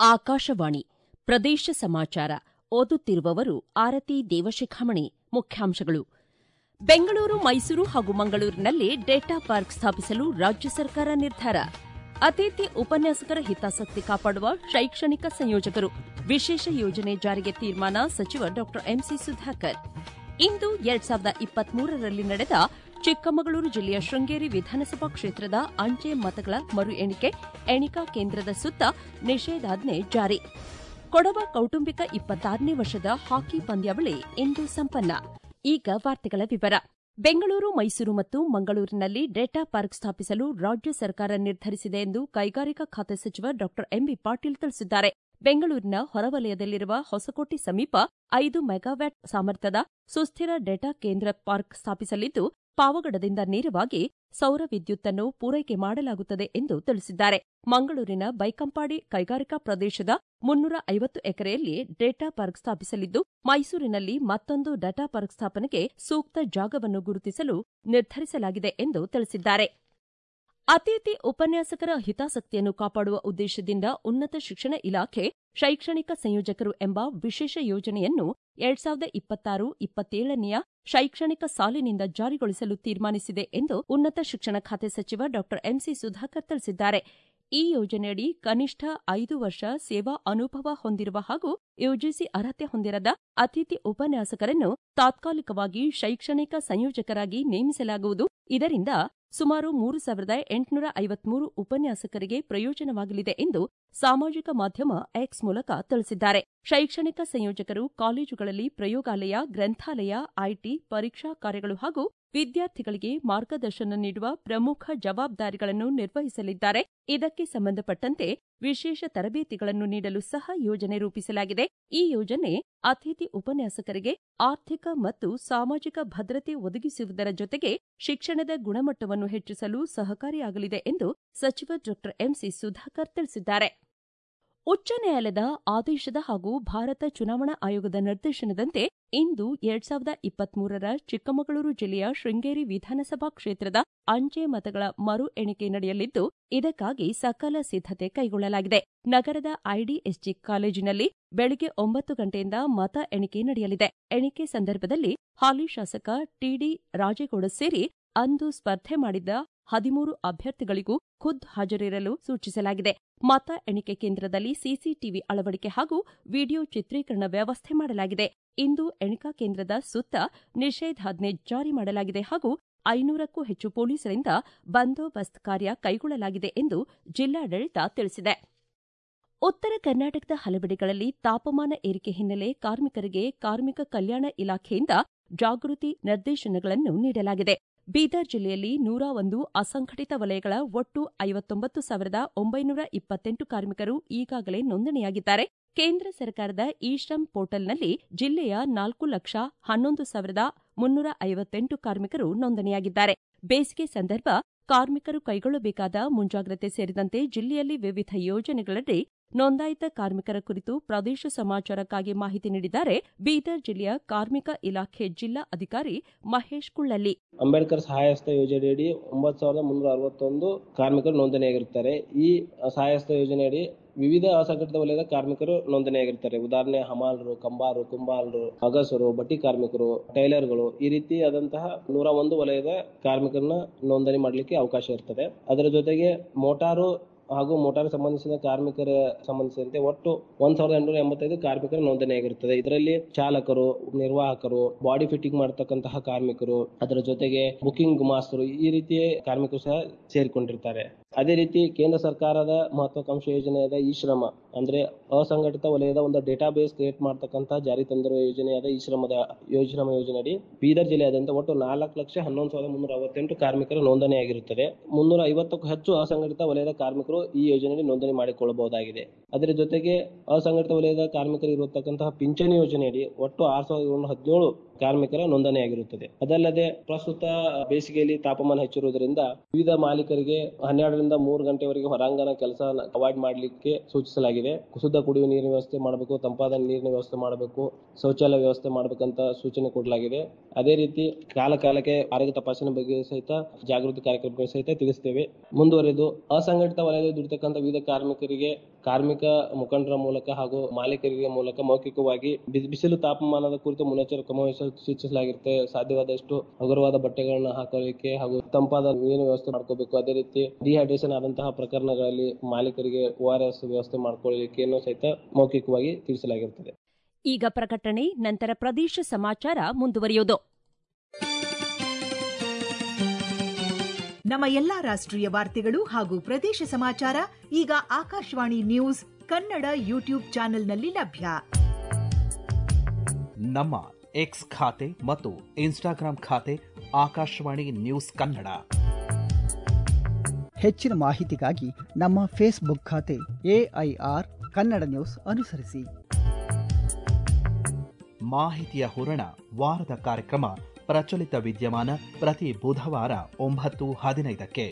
ಆಕಾಶವಾಣಿ ಪ್ರದೇಶ ಸಮಾಚಾರ ಓದುತ್ತಿರುವವರು ಆರತಿ ದೇವಶಿಖಾಮಣಿ ಮುಖ್ಯಾಂಶಗಳು ಬೆಂಗಳೂರು ಮೈಸೂರು ಹಾಗೂ ಮಂಗಳೂರಿನಲ್ಲಿ ಡೇಟಾ ಪಾರ್ಕ್ ಸ್ಥಾಪಿಸಲು ರಾಜ್ಯ ಸರ್ಕಾರ ನಿರ್ಧಾರ ಅತಿಥಿ ಉಪನ್ಯಾಸಕರ ಹಿತಾಸಕ್ತಿ ಕಾಪಾಡುವ ಶೈಕ್ಷಣಿಕ ಸಂಯೋಜಕರು ವಿಶೇಷ ಯೋಜನೆ ಜಾರಿಗೆ ತೀರ್ಮಾನ ಸಚಿವ ಡಾ ಎಂಸಿ ಸುಧಾಕರ್ ಇಂದು ಎರಡ್ ಸಾವಿರದ ಇಪ್ಪತ್ಮೂರರಲ್ಲಿ ನಡೆದ ಚಿಕ್ಕಮಗಳೂರು ಜಿಲ್ಲೆಯ ಶೃಂಗೇರಿ ವಿಧಾನಸಭಾ ಕ್ಷೇತ್ರದ ಅಂಚೆ ಮತಗಳ ಮರು ಎಣಿಕೆ ಎಣಿಕಾ ಕೇಂದ್ರದ ಸುತ್ತ ನಿಷೇಧಾಜ್ಞೆ ಜಾರಿ ಕೊಡವ ಕೌಟುಂಬಿಕ ಇಪ್ಪತ್ತಾರನೇ ವರ್ಷದ ಹಾಕಿ ಪಂದ್ಯಾವಳಿ ಇಂದು ಸಂಪನ್ನ ಈಗ ವಾರ್ತೆಗಳ ವಿವರ ಬೆಂಗಳೂರು ಮೈಸೂರು ಮತ್ತು ಮಂಗಳೂರಿನಲ್ಲಿ ಡೇಟಾ ಪಾರ್ಕ್ ಸ್ಥಾಪಿಸಲು ರಾಜ್ಯ ಸರ್ಕಾರ ನಿರ್ಧರಿಸಿದೆ ಎಂದು ಕೈಗಾರಿಕಾ ಖಾತೆ ಸಚಿವ ಡಾ ಎಂಬಿ ಪಾಟೀಲ್ ತಿಳಿಸಿದ್ದಾರೆ ಬೆಂಗಳೂರಿನ ಹೊರವಲಯದಲ್ಲಿರುವ ಹೊಸಕೋಟೆ ಸಮೀಪ ಐದು ಮೆಗಾವ್ಯಾಟ್ ಸಾಮರ್ಥ್ಯದ ಸುಸ್ಥಿರ ಡೇಟಾ ಕೇಂದ್ರ ಪಾರ್ಕ್ ಸ್ಥಾಪಿಸಲಿದ್ದು ಪಾವಗಡದಿಂದ ನೇರವಾಗಿ ಸೌರ ವಿದ್ಯುತ್ತನ್ನು ಪೂರೈಕೆ ಮಾಡಲಾಗುತ್ತದೆ ಎಂದು ತಿಳಿಸಿದ್ದಾರೆ ಮಂಗಳೂರಿನ ಬೈಕಂಪಾಡಿ ಕೈಗಾರಿಕಾ ಪ್ರದೇಶದ ಮುನ್ನೂರ ಐವತ್ತು ಎಕರೆಯಲ್ಲಿ ಡೇಟಾ ಪಾರ್ಕ್ ಸ್ಥಾಪಿಸಲಿದ್ದು ಮೈಸೂರಿನಲ್ಲಿ ಮತ್ತೊಂದು ಡೇಟಾ ಪಾರ್ಕ್ ಸ್ಥಾಪನೆಗೆ ಸೂಕ್ತ ಜಾಗವನ್ನು ಗುರುತಿಸಲು ನಿರ್ಧರಿಸಲಾಗಿದೆ ಎಂದು ತಿಳಿಸಿದ್ದಾರೆ ಅತಿಥಿ ಉಪನ್ಯಾಸಕರ ಹಿತಾಸಕ್ತಿಯನ್ನು ಕಾಪಾಡುವ ಉದ್ದೇಶದಿಂದ ಉನ್ನತ ಶಿಕ್ಷಣ ಇಲಾಖೆ ಶೈಕ್ಷಣಿಕ ಸಂಯೋಜಕರು ಎಂಬ ವಿಶೇಷ ಯೋಜನೆಯನ್ನು ಎರಡ್ ಸಾವಿರದ ಇಪ್ಪತ್ತಾರು ಇಪ್ಪತ್ತೇಳನೆಯ ಶೈಕ್ಷಣಿಕ ಸಾಲಿನಿಂದ ಜಾರಿಗೊಳಿಸಲು ತೀರ್ಮಾನಿಸಿದೆ ಎಂದು ಉನ್ನತ ಶಿಕ್ಷಣ ಖಾತೆ ಸಚಿವ ಡಾ ಎಂಸಿ ಸುಧಾಕರ್ ತಿಳಿಸಿದ್ದಾರೆ ಈ ಯೋಜನೆಯಡಿ ಕನಿಷ್ಠ ಐದು ವರ್ಷ ಸೇವಾ ಅನುಭವ ಹೊಂದಿರುವ ಹಾಗೂ ಯುಜಿಸಿ ಅರ್ಹತೆ ಹೊಂದಿರದ ಅತಿಥಿ ಉಪನ್ಯಾಸಕರನ್ನು ತಾತ್ಕಾಲಿಕವಾಗಿ ಶೈಕ್ಷಣಿಕ ಸಂಯೋಜಕರಾಗಿ ನೇಮಿಸಲಾಗುವುದು ಇದರಿಂದ ಸುಮಾರು ಮೂರು ಸಾವಿರದ ಎಂಟುನೂರ ಐವತ್ಮೂರು ಉಪನ್ಯಾಸಕರಿಗೆ ಪ್ರಯೋಜನವಾಗಲಿದೆ ಎಂದು ಸಾಮಾಜಿಕ ಮಾಧ್ಯಮ ಎಕ್ಸ್ ಮೂಲಕ ತಿಳಿಸಿದ್ದಾರೆ ಶೈಕ್ಷಣಿಕ ಸಂಯೋಜಕರು ಕಾಲೇಜುಗಳಲ್ಲಿ ಪ್ರಯೋಗಾಲಯ ಗ್ರಂಥಾಲಯ ಐಟಿ ಪರೀಕ್ಷಾ ಕಾರ್ಯಗಳು ಹಾಗೂ ವಿದ್ಯಾರ್ಥಿಗಳಿಗೆ ಮಾರ್ಗದರ್ಶನ ನೀಡುವ ಪ್ರಮುಖ ಜವಾಬ್ದಾರಿಗಳನ್ನು ನಿರ್ವಹಿಸಲಿದ್ದಾರೆ ಇದಕ್ಕೆ ಸಂಬಂಧಪಟ್ಟಂತೆ ವಿಶೇಷ ತರಬೇತಿಗಳನ್ನು ನೀಡಲು ಸಹ ಯೋಜನೆ ರೂಪಿಸಲಾಗಿದೆ ಈ ಯೋಜನೆ ಅತಿಥಿ ಉಪನ್ಯಾಸಕರಿಗೆ ಆರ್ಥಿಕ ಮತ್ತು ಸಾಮಾಜಿಕ ಭದ್ರತೆ ಒದಗಿಸುವುದರ ಜೊತೆಗೆ ಶಿಕ್ಷಣದ ಗುಣಮಟ್ಟವನ್ನು ಹೆಚ್ಚಿಸಲು ಸಹಕಾರಿಯಾಗಲಿದೆ ಎಂದು ಸಚಿವ ಡಾ ಎಂಸಿ ಸುಧಾಕರ್ ತಿಳಿಸಿದ್ದಾರೆ ಉಚ್ಚ ನ್ಯಾಯಾಲಯದ ಆದೇಶದ ಹಾಗೂ ಭಾರತ ಚುನಾವಣಾ ಆಯೋಗದ ನಿರ್ದೇಶನದಂತೆ ಇಂದು ಎರಡ್ ಸಾವಿರದ ಇಪ್ಪತ್ಮೂರರ ಚಿಕ್ಕಮಗಳೂರು ಜಿಲ್ಲೆಯ ಶೃಂಗೇರಿ ವಿಧಾನಸಭಾ ಕ್ಷೇತ್ರದ ಅಂಚೆ ಮತಗಳ ಮರು ಎಣಿಕೆ ನಡೆಯಲಿದ್ದು ಇದಕ್ಕಾಗಿ ಸಕಲ ಸಿದ್ದತೆ ಕೈಗೊಳ್ಳಲಾಗಿದೆ ನಗರದ ಐಡಿಎಸ್ಜಿ ಕಾಲೇಜಿನಲ್ಲಿ ಬೆಳಗ್ಗೆ ಒಂಬತ್ತು ಗಂಟೆಯಿಂದ ಮತ ಎಣಿಕೆ ನಡೆಯಲಿದೆ ಎಣಿಕೆ ಸಂದರ್ಭದಲ್ಲಿ ಹಾಲಿ ಶಾಸಕ ಟಿಡಿ ರಾಜೇಗೌಡ ಸೇರಿ ಅಂದು ಸ್ಪರ್ಧೆ ಮಾಡಿದ್ದ ಹದಿಮೂರು ಅಭ್ಯರ್ಥಿಗಳಿಗೂ ಖುದ್ದು ಹಾಜರಿರಲು ಸೂಚಿಸಲಾಗಿದೆ ಮತ ಎಣಿಕೆ ಕೇಂದ್ರದಲ್ಲಿ ಸಿಸಿಟಿವಿ ಅಳವಡಿಕೆ ಹಾಗೂ ವಿಡಿಯೋ ಚಿತ್ರೀಕರಣ ವ್ಯವಸ್ಥೆ ಮಾಡಲಾಗಿದೆ ಇಂದು ಎಣಿಕಾ ಕೇಂದ್ರದ ಸುತ್ತ ನಿಷೇಧಾಜ್ಞೆ ಜಾರಿ ಮಾಡಲಾಗಿದೆ ಹಾಗೂ ಐನೂರಕ್ಕೂ ಹೆಚ್ಚು ಪೊಲೀಸರಿಂದ ಬಂದೋಬಸ್ತ್ ಕಾರ್ಯ ಕೈಗೊಳ್ಳಲಾಗಿದೆ ಎಂದು ಜಿಲ್ಲಾಡಳಿತ ತಿಳಿಸಿದೆ ಉತ್ತರ ಕರ್ನಾಟಕದ ಹಲವೆಡೆಗಳಲ್ಲಿ ತಾಪಮಾನ ಏರಿಕೆ ಹಿನ್ನೆಲೆ ಕಾರ್ಮಿಕರಿಗೆ ಕಾರ್ಮಿಕ ಕಲ್ಯಾಣ ಇಲಾಖೆಯಿಂದ ಜಾಗೃತಿ ನಿರ್ದೇಶನಗಳನ್ನು ನೀಡಲಾಗಿದೆ ಬೀದರ್ ಜಿಲ್ಲೆಯಲ್ಲಿ ನೂರ ಒಂದು ಅಸಂಘಟಿತ ವಲಯಗಳ ಒಟ್ಟು ಐವತ್ತೊಂಬತ್ತು ಸಾವಿರದ ಒಂಬೈನೂರ ಇಪ್ಪತ್ತೆಂಟು ಕಾರ್ಮಿಕರು ಈಗಾಗಲೇ ನೋಂದಣಿಯಾಗಿದ್ದಾರೆ ಕೇಂದ್ರ ಸರ್ಕಾರದ ಇ ಶ್ರಮ್ ಪೋರ್ಟಲ್ನಲ್ಲಿ ಜಿಲ್ಲೆಯ ನಾಲ್ಕು ಲಕ್ಷ ಹನ್ನೊಂದು ಸಾವಿರದ ಮುನ್ನೂರ ಐವತ್ತೆಂಟು ಕಾರ್ಮಿಕರು ನೋಂದಣಿಯಾಗಿದ್ದಾರೆ ಬೇಸಿಗೆ ಸಂದರ್ಭ ಕಾರ್ಮಿಕರು ಕೈಗೊಳ್ಳಬೇಕಾದ ಮುಂಜಾಗ್ರತೆ ಸೇರಿದಂತೆ ಜಿಲ್ಲೆಯಲ್ಲಿ ವಿವಿಧ ಯೋಜನೆಗಳಡಿ ನೋಂದಾಯಿತ ಕಾರ್ಮಿಕರ ಕುರಿತು ಪ್ರದೇಶ ಸಮಾಚಾರಕ್ಕಾಗಿ ಮಾಹಿತಿ ನೀಡಿದ್ದಾರೆ ಬೀದರ್ ಜಿಲ್ಲೆಯ ಕಾರ್ಮಿಕ ಇಲಾಖೆ ಜಿಲ್ಲಾ ಅಧಿಕಾರಿ ಮಹೇಶ್ ಕುಳ್ಳಲ್ಲಿ ಅಂಬೇಡ್ಕರ್ ಸಹಾಯಸ್ತ ಯೋಜನೆಯಡಿ ಒಂಬತ್ತು ಸಾವಿರದ ಮುನ್ನೂರ ಅರವತ್ತೊಂದು ಕಾರ್ಮಿಕರು ನೋಂದಣಿಯಾಗಿರುತ್ತಾರೆ ಈ ಸಹಾಯಸ್ತ ಯೋಜನೆಯಡಿ ವಿವಿಧ ಅಸಂಘಟಿತ ವಲಯದ ಕಾರ್ಮಿಕರು ನೋಂದಣಿಯಾಗಿರ್ತಾರೆ ಉದಾಹರಣೆ ಹಮಾಲರು ಕಂಬಾರು ಕುಂಬಾಲರು ಅಗಸರು ಬಟ್ಟಿ ಕಾರ್ಮಿಕರು ಟೈಲರ್ಗಳು ಈ ರೀತಿ ಆದಂತಹ ನೂರ ಒಂದು ವಲಯದ ಕಾರ್ಮಿಕರನ್ನ ನೋಂದಣಿ ಮಾಡಲಿಕ್ಕೆ ಅವಕಾಶ ಇರ್ತದೆ ಅದರ ಜೊತೆಗೆ ಮೋಟಾರು ಹಾಗೂ ಮೋಟಾರ್ ಸಂಬಂಧಿಸಿದ ಕಾರ್ಮಿಕರ ಸಂಬಂಧಿಸಿದಂತೆ ಒಟ್ಟು ಒಂದ್ ಸಾವಿರದ ಎಂಟುನೂರ ಎಂಬತ್ತೈದು ಕಾರ್ಮಿಕರ ನೋಂದಣಿಯಾಗಿರುತ್ತದೆ ಇದರಲ್ಲಿ ಚಾಲಕರು ನಿರ್ವಾಹಕರು ಬಾಡಿ ಫಿಟ್ಟಿಂಗ್ ಮಾಡತಕ್ಕಂತಹ ಕಾರ್ಮಿಕರು ಅದರ ಜೊತೆಗೆ ಬುಕಿಂಗ್ ಗುಮಾಸ್ತರು ಈ ರೀತಿ ಕಾರ್ಮಿಕರು ಸಹ ಸೇರಿಕೊಂಡಿರ್ತಾರೆ ಅದೇ ರೀತಿ ಕೇಂದ್ರ ಸರ್ಕಾರದ ಮಹತ್ವಾಕಾಂಕ್ಷಿ ಯೋಜನೆಯಾದ ಈ ಶ್ರಮ ಅಂದ್ರೆ ಅಸಂಘಟಿತ ವಲಯದ ಒಂದು ಡೇಟಾ ಬೇಸ್ ಕ್ರಿಯೇಟ್ ಮಾಡತಕ್ಕಂತ ಜಾರಿ ತಂದಿರುವ ಯೋಜನೆಯಾದ ಈ ಶ್ರಮದ ಯೋಜನಾ ಯೋಜನೆಯಡಿ ಬೀದರ್ ಜಿಲ್ಲೆಯಾದ್ಯಂತ ಒಟ್ಟು ನಾಲ್ಕು ಲಕ್ಷ ಹನ್ನೊಂದು ಸಾವಿರದ ಮುನ್ನೂರ ಅರವತ್ತೆಂಟು ಕಾರ್ಮಿಕರು ನೋಂದಣಿಯಾಗಿರುತ್ತದೆ ಮುನ್ನೂರ ಐವತ್ತಕ್ಕೂ ಹೆಚ್ಚು ಅಸಂಘಟಿತ ವಲಯದ ಕಾರ್ಮಿಕರು ಈ ಯೋಜನೆಯಲ್ಲಿ ನೋಂದಣಿ ಮಾಡಿಕೊಳ್ಳಬಹುದಾಗಿದೆ ಅದರ ಜೊತೆಗೆ ಅಸಂಘಟಿತ ವಲಯದ ಕಾರ್ಮಿಕರು ಇರತಕ್ಕಂತಹ ಪಿಂಚಣಿ ಯೋಜನೆಯಡಿ ಒಟ್ಟು ಆರು ಸಾವಿರದ ಏಳ್ನೂರ ಹದಿನೇಳು ಕಾರ್ಮಿಕರ ನೋಂದಣಿಯಾಗಿರುತ್ತದೆ ಅದಲ್ಲದೆ ಪ್ರಸ್ತುತ ಬೇಸಿಗೆಯಲ್ಲಿ ತಾಪಮಾನ ಹೆಚ್ಚಿರುವುದರಿಂದ ವಿವಿಧ ಮಾಲೀಕರಿಗೆ ಹನ್ನೆರಡರಿಂದ ಮೂರು ಗಂಟೆವರೆಗೆ ಹೊರಾಂಗಣ ಕೆಲಸ ಅವಾಯ್ಡ್ ಮಾಡಲಿಕ್ಕೆ ಸೂಚಿಸಲಾಗಿದೆ ಶುದ್ಧ ಕುಡಿಯುವ ನೀರಿನ ವ್ಯವಸ್ಥೆ ಮಾಡಬೇಕು ತಂಪಾದ ನೀರಿನ ವ್ಯವಸ್ಥೆ ಮಾಡಬೇಕು ಶೌಚಾಲಯ ವ್ಯವಸ್ಥೆ ಮಾಡಬೇಕಂತ ಸೂಚನೆ ಕೊಡಲಾಗಿದೆ ಅದೇ ರೀತಿ ಕಾಲ ಕಾಲಕ್ಕೆ ಆರೋಗ್ಯ ತಪಾಸಣೆ ಬಗ್ಗೆ ಸಹಿತ ಜಾಗೃತಿ ಕಾರ್ಯಕ್ರಮಗಳು ಸಹಿತ ತಿಳಿಸ್ತೇವೆ ಮುಂದುವರೆದು ಅಸಂಘಟಿತ ವಲಯದಲ್ಲಿ ದುಡಿತಕ್ಕಂಥ ವಿವಿಧ ಕಾರ್ಮಿಕರಿಗೆ ಕಾರ್ಮಿಕ ಮುಖಂಡರ ಮೂಲಕ ಹಾಗೂ ಮಾಲೀಕರಿಗೆ ಮೂಲಕ ಮೌಖಿಕವಾಗಿ ಬಿಸಿ- ಬಿಸಿಲು ತಾಪಮಾನದ ಕುರಿತು ಮುನ್ನೆಚ್ಚರಿಕೆ ವಹಿಸಲು ಸೂಚಿಸಲಾಗಿರುತ್ತೆ ಸಾಧ್ಯವಾದಷ್ಟು ಹಗುರವಾದ ಬಟ್ಟೆಗಳನ್ನ ಹಾಕೊಳ್ಳಿಕ್ಕೆ ಹಾಗೂ ತಂಪಾದ ನೀರಿನ ವ್ಯವಸ್ಥೆ ಮಾಡ್ಕೋಬೇಕು ಅದೇ ರೀತಿ ಡಿಹೈಡ್ರೇಷನ್ ಆದಂತಹ ಪ್ರಕರಣಗಳಲ್ಲಿ ಮಾಲೀಕರಿಗೆ ಓ ಆರ್ ಎಸ್ ವ್ಯವಸ್ಥೆ ಮಾಡ್ಕೊಳ್ಳಿಕೆಯನ್ನು ಸಹಿತ ಮೌಖಿಕವಾಗಿ ತಿಳಿಸಲಾಗಿರುತ್ತದೆ ಈಗ ಪ್ರಕಟಣೆ ನಂತರ ಪ್ರದೇಶ ಸಮಾಚಾರ ಮುಂದುವರಿಯೋದು ನಮ್ಮ ಎಲ್ಲಾ ರಾಷ್ಟ್ರೀಯ ವಾರ್ತೆಗಳು ಹಾಗೂ ಪ್ರದೇಶ ಸಮಾಚಾರ ಈಗ ಆಕಾಶವಾಣಿ ನ್ಯೂಸ್ ಕನ್ನಡ ಯೂಟ್ಯೂಬ್ ಚಾನೆಲ್ನಲ್ಲಿ ಲಭ್ಯ ನಮ್ಮ ಎಕ್ಸ್ ಖಾತೆ ಮತ್ತು ಇನ್ಸ್ಟಾಗ್ರಾಂ ಖಾತೆ ಆಕಾಶವಾಣಿ ನ್ಯೂಸ್ ಕನ್ನಡ ಹೆಚ್ಚಿನ ಮಾಹಿತಿಗಾಗಿ ನಮ್ಮ ಫೇಸ್ಬುಕ್ ಖಾತೆ ಎಐಆರ್ ಕನ್ನಡ ನ್ಯೂಸ್ ಅನುಸರಿಸಿ ಮಾಹಿತಿಯ ಹೂರಣ ವಾರದ ಕಾರ್ಯಕ್ರಮ ಪ್ರಚಲಿತ ವಿದ್ಯಮಾನ ಪ್ರತಿ ಬುಧವಾರ ಒಂಬತ್ತು ಹದಿನೈದಕ್ಕೆ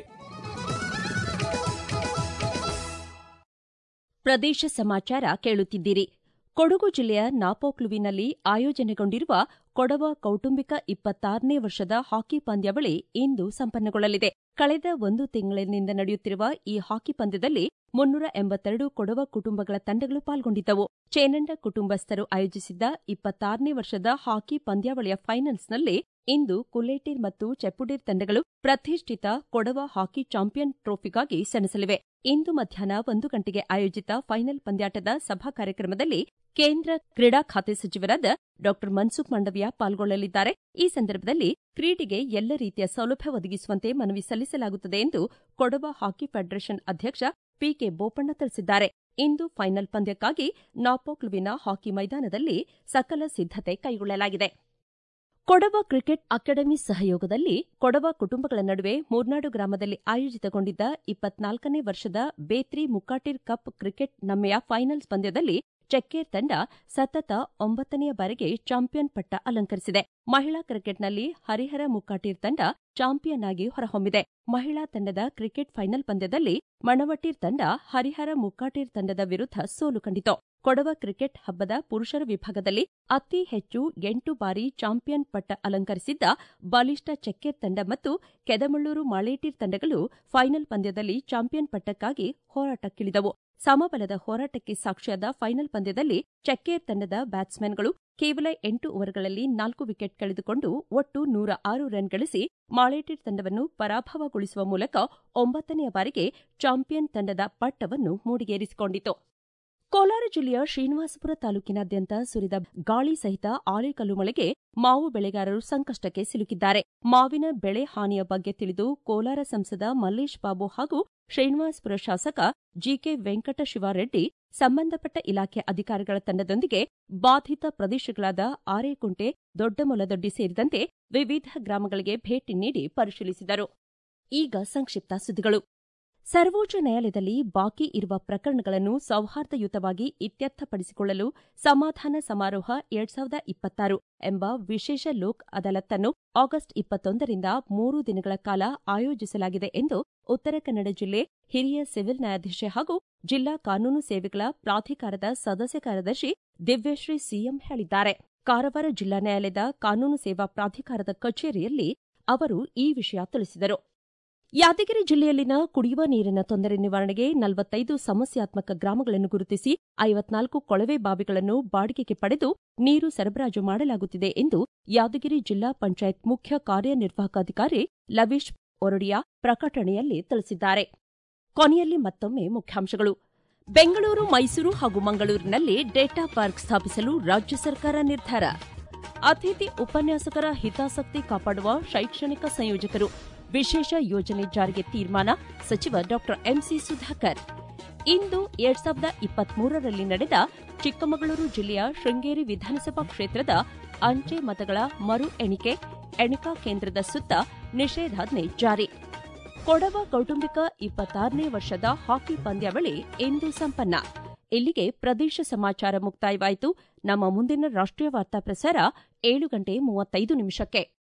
ಪ್ರದೇಶ ಸಮಾಚಾರ ಕೇಳುತ್ತಿದ್ದೀರಿ ಕೊಡಗು ಜಿಲ್ಲೆಯ ನಾಪೋಕ್ಲುವಿನಲ್ಲಿ ಆಯೋಜನೆಗೊಂಡಿರುವ ಕೊಡವ ಕೌಟುಂಬಿಕ ಇಪ್ಪತ್ತಾರನೇ ವರ್ಷದ ಹಾಕಿ ಪಂದ್ಯಾವಳಿ ಇಂದು ಸಂಪನ್ನಗೊಳ್ಳಲಿದೆ ಕಳೆದ ಒಂದು ತಿಂಗಳಿನಿಂದ ನಡೆಯುತ್ತಿರುವ ಈ ಹಾಕಿ ಪಂದ್ಯದಲ್ಲಿ ಮುನ್ನೂರ ಎಂಬತ್ತೆರಡು ಕೊಡವ ಕುಟುಂಬಗಳ ತಂಡಗಳು ಪಾಲ್ಗೊಂಡಿದ್ದವು ಚೇನಂಡ ಕುಟುಂಬಸ್ಥರು ಆಯೋಜಿಸಿದ್ದ ಇಪ್ಪತ್ತಾರನೇ ವರ್ಷದ ಹಾಕಿ ಪಂದ್ಯಾವಳಿಯ ಫೈನಲ್ಸ್ನಲ್ಲಿ ಇಂದು ಕುಲೇಟಿರ್ ಮತ್ತು ಚೆಪ್ಪುಡೇರ್ ತಂಡಗಳು ಪ್ರತಿಷ್ಠಿತ ಕೊಡವ ಹಾಕಿ ಚಾಂಪಿಯನ್ ಟ್ರೋಫಿಗಾಗಿ ಸೆಣಸಲಿವೆ ಇಂದು ಮಧ್ಯಾಹ್ನ ಒಂದು ಗಂಟೆಗೆ ಆಯೋಜಿತ ಫೈನಲ್ ಪಂದ್ಯಾಟದ ಸಭಾ ಕಾರ್ಯಕ್ರಮದಲ್ಲಿ ಕೇಂದ್ರ ಕ್ರೀಡಾ ಖಾತೆ ಸಚಿವರಾದ ಡಾ ಮನ್ಸುಖ್ ಮಂಡವಿಯಾ ಪಾಲ್ಗೊಳ್ಳಲಿದ್ದಾರೆ ಈ ಸಂದರ್ಭದಲ್ಲಿ ಕ್ರೀಡೆಗೆ ಎಲ್ಲ ರೀತಿಯ ಸೌಲಭ್ಯ ಒದಗಿಸುವಂತೆ ಮನವಿ ಸಲ್ಲಿಸಲಾಗುತ್ತದೆ ಎಂದು ಕೊಡವ ಹಾಕಿ ಫೆಡರೇಷನ್ ಅಧ್ಯಕ್ಷ ಪಿಕೆ ಬೋಪಣ್ಣ ತಿಳಿಸಿದ್ದಾರೆ ಇಂದು ಫೈನಲ್ ಪಂದ್ಯಕ್ಕಾಗಿ ನಾಪೋಕ್ಲುವಿನ ಹಾಕಿ ಮೈದಾನದಲ್ಲಿ ಸಕಲ ಸಿದ್ದತೆ ಕೈಗೊಳ್ಳಲಾಗಿದೆ ಕೊಡವ ಕ್ರಿಕೆಟ್ ಅಕಾಡೆಮಿ ಸಹಯೋಗದಲ್ಲಿ ಕೊಡವ ಕುಟುಂಬಗಳ ನಡುವೆ ಮೂರ್ನಾಡು ಗ್ರಾಮದಲ್ಲಿ ಆಯೋಜಿತಗೊಂಡಿದ್ದ ಇಪ್ಪತ್ನಾಲ್ಕನೇ ವರ್ಷದ ಬೇತ್ರಿ ಮುಕ್ಕಾಟಿರ್ ಕಪ್ ಕ್ರಿಕೆಟ್ ನಮ್ಮೆಯ ಫೈನಲ್ಸ್ ಪಂದ್ಯದಲ್ಲಿ ಚೆಕ್ಕೇರ್ ತಂಡ ಸತತ ಒಂಬತ್ತನೆಯ ಬಾರಿಗೆ ಚಾಂಪಿಯನ್ ಪಟ್ಟ ಅಲಂಕರಿಸಿದೆ ಮಹಿಳಾ ಕ್ರಿಕೆಟ್ನಲ್ಲಿ ಹರಿಹರ ಮುಕ್ಕಾಟೀರ್ ತಂಡ ಚಾಂಪಿಯನ್ ಆಗಿ ಹೊರಹೊಮ್ಮಿದೆ ಮಹಿಳಾ ತಂಡದ ಕ್ರಿಕೆಟ್ ಫೈನಲ್ ಪಂದ್ಯದಲ್ಲಿ ಮಣವಟೀರ್ ತಂಡ ಹರಿಹರ ಮುಕ್ಕಾಟೀರ್ ತಂಡದ ವಿರುದ್ಧ ಸೋಲು ಕಂಡಿತು ಕೊಡವ ಕ್ರಿಕೆಟ್ ಹಬ್ಬದ ಪುರುಷರ ವಿಭಾಗದಲ್ಲಿ ಅತಿ ಹೆಚ್ಚು ಎಂಟು ಬಾರಿ ಚಾಂಪಿಯನ್ ಪಟ್ಟ ಅಲಂಕರಿಸಿದ್ದ ಬಲಿಷ್ಠ ಚೆಕ್ಕೇರ್ ತಂಡ ಮತ್ತು ಕೆದಮಳ್ಳೂರು ಮಾಳೇಟೀರ್ ತಂಡಗಳು ಫೈನಲ್ ಪಂದ್ಯದಲ್ಲಿ ಚಾಂಪಿಯನ್ ಪಟ್ಟಕ್ಕಾಗಿ ಹೋರಾಟಕ್ಕಿಳಿದವು ಸಮಬಲದ ಹೋರಾಟಕ್ಕೆ ಸಾಕ್ಷಿಯಾದ ಫೈನಲ್ ಪಂದ್ಯದಲ್ಲಿ ಚೆಕ್ಕೇರ್ ತಂಡದ ಬ್ಯಾಟ್ಸ್ಮನ್ಗಳು ಕೇವಲ ಎಂಟು ಓವರ್ಗಳಲ್ಲಿ ನಾಲ್ಕು ವಿಕೆಟ್ ಕಳೆದುಕೊಂಡು ಒಟ್ಟು ನೂರ ಆರು ರನ್ ಗಳಿಸಿ ಮಾಳೇಟೀರ್ ತಂಡವನ್ನು ಪರಾಭವಗೊಳಿಸುವ ಮೂಲಕ ಒಂಬತ್ತನೆಯ ಬಾರಿಗೆ ಚಾಂಪಿಯನ್ ತಂಡದ ಪಟ್ಟವನ್ನು ಮೂಡಿಗೇರಿಸಿಕೊಂಡಿತು ಕೋಲಾರ ಜಿಲ್ಲೆಯ ಶ್ರೀನಿವಾಸಪುರ ತಾಲೂಕಿನಾದ್ಯಂತ ಸುರಿದ ಗಾಳಿ ಸಹಿತ ಆಲಿಕಲ್ಲು ಮಳೆಗೆ ಮಾವು ಬೆಳೆಗಾರರು ಸಂಕಷ್ಟಕ್ಕೆ ಸಿಲುಕಿದ್ದಾರೆ ಮಾವಿನ ಬೆಳೆ ಹಾನಿಯ ಬಗ್ಗೆ ತಿಳಿದು ಕೋಲಾರ ಸಂಸದ ಮಲ್ಲೇಶ್ ಬಾಬು ಹಾಗೂ ಶ್ರೀನಿವಾಸಪುರ ಶಾಸಕ ಜಿಕೆ ವೆಂಕಟಶಿವಾರೆಡ್ಡಿ ಸಂಬಂಧಪಟ್ಟ ಇಲಾಖೆ ಅಧಿಕಾರಿಗಳ ತಂಡದೊಂದಿಗೆ ಬಾಧಿತ ಪ್ರದೇಶಗಳಾದ ಆರೇಕುಂಟೆ ದೊಡ್ಡಮೊಲದೊಡ್ಡಿ ಸೇರಿದಂತೆ ವಿವಿಧ ಗ್ರಾಮಗಳಿಗೆ ಭೇಟಿ ನೀಡಿ ಪರಿಶೀಲಿಸಿದರು ಈಗ ಸಂಕ್ಷಿಪ್ತ ಸುದ್ದಿಗಳು ಸರ್ವೋಚ್ಚ ನ್ಯಾಯಾಲಯದಲ್ಲಿ ಬಾಕಿ ಇರುವ ಪ್ರಕರಣಗಳನ್ನು ಸೌಹಾರ್ದಯುತವಾಗಿ ಇತ್ಯರ್ಥಪಡಿಸಿಕೊಳ್ಳಲು ಸಮಾಧಾನ ಸಮಾರೋಹ ಎರಡ್ ಸಾವಿರದ ಇಪ್ಪತ್ತಾರು ಎಂಬ ವಿಶೇಷ ಲೋಕ್ ಅದಾಲತ್ನ್ನು ಆಗಸ್ಟ್ ಇಪ್ಪತ್ತೊಂದರಿಂದ ಮೂರು ದಿನಗಳ ಕಾಲ ಆಯೋಜಿಸಲಾಗಿದೆ ಎಂದು ಉತ್ತರ ಕನ್ನಡ ಜಿಲ್ಲೆ ಹಿರಿಯ ಸಿವಿಲ್ ನ್ಯಾಯಾಧೀಶೆ ಹಾಗೂ ಜಿಲ್ಲಾ ಕಾನೂನು ಸೇವೆಗಳ ಪ್ರಾಧಿಕಾರದ ಸದಸ್ಯ ಕಾರ್ಯದರ್ಶಿ ದಿವ್ಯಶ್ರೀ ಸಿಎಂ ಹೇಳಿದ್ದಾರೆ ಕಾರವಾರ ಜಿಲ್ಲಾ ನ್ಯಾಯಾಲಯದ ಕಾನೂನು ಸೇವಾ ಪ್ರಾಧಿಕಾರದ ಕಚೇರಿಯಲ್ಲಿ ಅವರು ಈ ವಿಷಯ ತಿಳಿಸಿದರು ಯಾದಗಿರಿ ಜಿಲ್ಲೆಯಲ್ಲಿನ ಕುಡಿಯುವ ನೀರಿನ ತೊಂದರೆ ನಿವಾರಣೆಗೆ ನಲವತ್ತೈದು ಸಮಸ್ಯಾತ್ಮಕ ಗ್ರಾಮಗಳನ್ನು ಗುರುತಿಸಿ ಐವತ್ನಾಲ್ಕು ಕೊಳವೆ ಬಾವಿಗಳನ್ನು ಬಾಡಿಗೆಗೆ ಪಡೆದು ನೀರು ಸರಬರಾಜು ಮಾಡಲಾಗುತ್ತಿದೆ ಎಂದು ಯಾದಗಿರಿ ಜಿಲ್ಲಾ ಪಂಚಾಯತ್ ಮುಖ್ಯ ಕಾರ್ಯನಿರ್ವಾಹಕ ಅಧಿಕಾರಿ ಲವೀಶ್ ಒರಡಿಯಾ ಪ್ರಕಟಣೆಯಲ್ಲಿ ತಿಳಿಸಿದ್ದಾರೆ ಕೊನೆಯಲ್ಲಿ ಮತ್ತೊಮ್ಮೆ ಮುಖ್ಯಾಂಶಗಳು ಬೆಂಗಳೂರು ಮೈಸೂರು ಹಾಗೂ ಮಂಗಳೂರಿನಲ್ಲಿ ಡೇಟಾ ಪಾರ್ಕ್ ಸ್ಥಾಪಿಸಲು ರಾಜ್ಯ ಸರ್ಕಾರ ನಿರ್ಧಾರ ಅತಿಥಿ ಉಪನ್ಯಾಸಕರ ಹಿತಾಸಕ್ತಿ ಕಾಪಾಡುವ ಶೈಕ್ಷಣಿಕ ಸಂಯೋಜಕರು ವಿಶೇಷ ಯೋಜನೆ ಜಾರಿಗೆ ತೀರ್ಮಾನ ಸಚಿವ ಡಾ ಎಂಸಿ ಸುಧಾಕರ್ ಇಂದು ಎರಡ್ ಸಾವಿರದ ಇಪ್ಪತ್ಮೂರರಲ್ಲಿ ನಡೆದ ಚಿಕ್ಕಮಗಳೂರು ಜಿಲ್ಲೆಯ ಶೃಂಗೇರಿ ವಿಧಾನಸಭಾ ಕ್ಷೇತ್ರದ ಅಂಚೆ ಮತಗಳ ಮರು ಎಣಿಕೆ ಎಣಿಕಾ ಕೇಂದ್ರದ ಸುತ್ತ ನಿಷೇಧಾಜ್ಞೆ ಜಾರಿ ಕೊಡವ ಕೌಟುಂಬಿಕ ಇಪ್ಪತ್ತಾರನೇ ವರ್ಷದ ಹಾಕಿ ಪಂದ್ಯಾವಳಿ ಇಂದು ಸಂಪನ್ನ ಇಲ್ಲಿಗೆ ಪ್ರದೇಶ ಸಮಾಚಾರ ಮುಕ್ತಾಯವಾಯಿತು ನಮ್ಮ ಮುಂದಿನ ರಾಷ್ಟ್ರೀಯ ವಾರ್ತಾ ಪ್ರಸಾರ ಏಳು ಗಂಟೆ ಮೂವತ್ತೈದು ನಿಮಿಷಕ್ಕೆ